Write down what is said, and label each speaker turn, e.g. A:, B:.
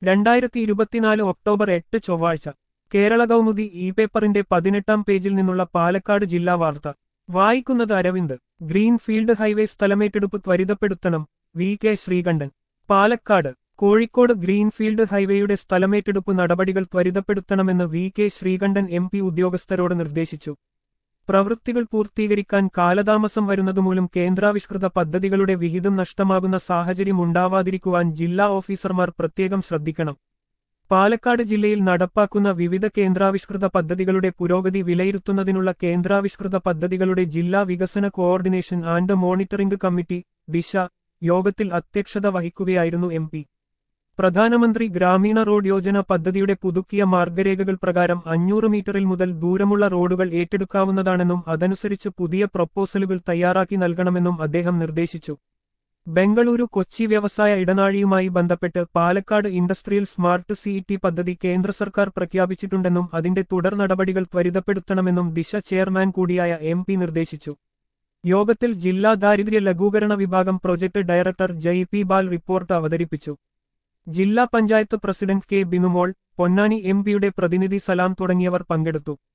A: രണ്ടായിരത്തി ഇരുപത്തിനാല് ഒക്ടോബർ എട്ട് ചൊവ്വാഴ്ച കേരള കൗമുദി ഇ പേപ്പറിന്റെ പതിനെട്ടാം പേജിൽ നിന്നുള്ള പാലക്കാട് ജില്ലാ വാർത്ത വായിക്കുന്നത് അരവിന്ദ് ഗ്രീൻഫീൽഡ് ഹൈവേ സ്ഥലമേറ്റെടുപ്പ് ത്വരിതപ്പെടുത്തണം V K Sreekandan Palakkad Kozhikode greenfield ഹൈവേയുടെ സ്ഥലമേറ്റെടുപ്പ് നടപടികൾ ത്വരിതപ്പെടുത്തണമെന്ന് V K Sreekandan M P ഉദ്യോഗസ്ഥരോട് നിർദ്ദേശിച്ചു പ്രവൃത്തികൾ പൂർത്തീകരിക്കാൻ കാലതാമസം വരുന്നതുമൂലം കേന്ദ്രാവിഷ്കൃത പദ്ധതികളുടെ വിഹിതം നഷ്ടമാകുന്ന സാഹചര്യം ഉണ്ടാവാതിരിക്കുവാൻ ജില്ലാ ഓഫീസർമാർ പ്രത്യേകം ശ്രദ്ധിക്കണം പാലക്കാട് ജില്ലയിൽ നടപ്പാക്കുന്ന വിവിധ കേന്ദ്രാവിഷ്കൃത പദ്ധതികളുടെ പുരോഗതി വിലയിരുത്തുന്നതിനുള്ള കേന്ദ്രാവിഷ്കൃത പദ്ധതികളുടെ ജില്ലാ വികസന കോഓർഡിനേഷൻ ആൻഡ് മോണിറ്ററിംഗ് കമ്മിറ്റി ദിശ യോഗത്തിൽ അധ്യക്ഷത വഹിക്കുകയായിരുന്നു എം പി പ്രധാനമന്ത്രി ഗ്രാമീണ റോഡ് യോജന പദ്ധതിയുടെ പുതുക്കിയ മാർഗരേഖകൾ പ്രകാരം അഞ്ഞൂറ് മീറ്ററിൽ മുതൽ ദൂരമുള്ള റോഡുകൾ ഏറ്റെടുക്കാവുന്നതാണെന്നും അതനുസരിച്ച് പുതിയ പ്രപ്പോസലുകൾ തയ്യാറാക്കി നൽകണമെന്നും അദ്ദേഹം നിർദ്ദേശിച്ചു ബംഗളൂരു കൊച്ചി വ്യവസായ ഇടനാഴിയുമായി ബന്ധപ്പെട്ട് പാലക്കാട് ഇൻഡസ്ട്രിയൽ സ്മാർട്ട് സിഇടി പദ്ധതി കേന്ദ്ര സർക്കാർ പ്രഖ്യാപിച്ചിട്ടുണ്ടെന്നും അതിന്റെ തുടർ നടപടികൾ ത്വരിതപ്പെടുത്തണമെന്നും ദിശ ചെയർമാൻ കൂടിയായ എം നിർദ്ദേശിച്ചു യോഗത്തിൽ ജില്ലാ ദാരിദ്ര്യ ലഘൂകരണ വിഭാഗം project director Jay P Bal report അവതരിപ്പിച്ചു ജില്ലാ panchayat president K Binumol Ponnani M പിയുടെ പ്രതിനിധി സലാം തുടങ്ങിയവർ പങ്കെടുത്തു